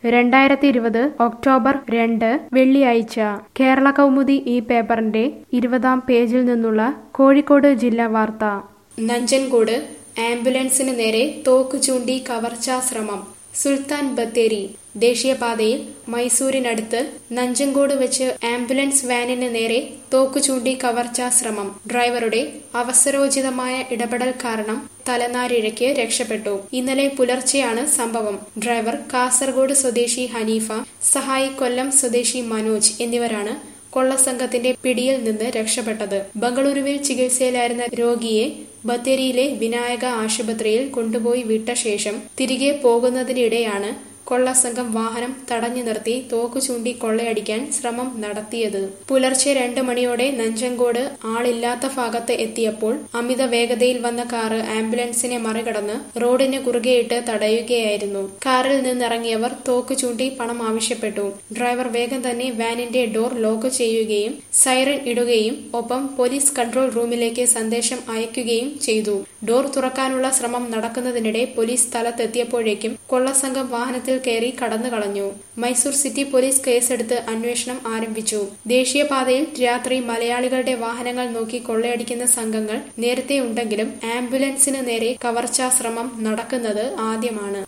രണ്ടായിരത്തി ഇരുപത് ഒക്ടോബർ രണ്ട് വെള്ളിയാഴ്ച കേരള കൗമുദി ഈ പേപ്പറിന്റെ ഇരുപതാം പേജിൽ നിന്നുള്ള കോഴിക്കോട് ജില്ലാ വാർത്ത നഞ്ചൻകൂട് ആംബുലൻസിന് നേരെ തോക്ക് ചൂണ്ടി കവർച്ചാ ശ്രമം സുൽത്താൻ ബത്തേരി ദേശീയപാതയിൽ മൈസൂരിനടുത്ത് നഞ്ചൻകോട് വെച്ച് ആംബുലൻസ് വാനിന് നേരെ തോക്ക് ചൂണ്ടി കവർച്ചാ ശ്രമം ഡ്രൈവറുടെ അവസരോചിതമായ ഇടപെടൽ കാരണം തലനാരിഴയ്ക്ക് രക്ഷപ്പെട്ടു ഇന്നലെ പുലർച്ചെയാണ് സംഭവം ഡ്രൈവർ കാസർഗോഡ് സ്വദേശി ഹനീഫ സഹായി കൊല്ലം സ്വദേശി മനോജ് എന്നിവരാണ് കൊള്ളസംഘത്തിന്റെ പിടിയിൽ നിന്ന് രക്ഷപ്പെട്ടത് ബംഗളൂരുവിൽ ചികിത്സയിലായിരുന്ന രോഗിയെ ബത്തേരിയിലെ വിനായക ആശുപത്രിയിൽ കൊണ്ടുപോയി വിട്ട ശേഷം തിരികെ പോകുന്നതിനിടെയാണ് കൊള്ളസംഘം വാഹനം തടഞ്ഞു നിർത്തി തോക്കു ചൂണ്ടി കൊള്ളയടിക്കാൻ ശ്രമം നടത്തിയത് പുലർച്ചെ രണ്ട് മണിയോടെ നഞ്ചങ്കോട് ആളില്ലാത്ത ഭാഗത്ത് എത്തിയപ്പോൾ അമിത വേഗതയിൽ വന്ന കാറ് ആംബുലൻസിനെ മറികടന്ന് റോഡിന് കുറുകെയിട്ട് തടയുകയായിരുന്നു കാറിൽ നിന്നിറങ്ങിയവർ തോക്ക് ചൂണ്ടി പണം ആവശ്യപ്പെട്ടു ഡ്രൈവർ വേഗം തന്നെ വാനിന്റെ ഡോർ ലോക്ക് ചെയ്യുകയും സൈറൻ ഇടുകയും ഒപ്പം പോലീസ് കൺട്രോൾ റൂമിലേക്ക് സന്ദേശം അയക്കുകയും ചെയ്തു ഡോർ തുറക്കാനുള്ള ശ്രമം നടക്കുന്നതിനിടെ പോലീസ് സ്ഥലത്തെത്തിയപ്പോഴേക്കും കൊള്ളസംഘം വാഹനത്തിൽ കയറി കടന്നു കളഞ്ഞു മൈസൂർ സിറ്റി പോലീസ് കേസെടുത്ത് അന്വേഷണം ആരംഭിച്ചു ദേശീയപാതയിൽ രാത്രി മലയാളികളുടെ വാഹനങ്ങൾ നോക്കി കൊള്ളയടിക്കുന്ന സംഘങ്ങൾ നേരത്തെ ഉണ്ടെങ്കിലും ആംബുലൻസിന് നേരെ കവർച്ചാ ശ്രമം നടക്കുന്നത് ആദ്യമാണ്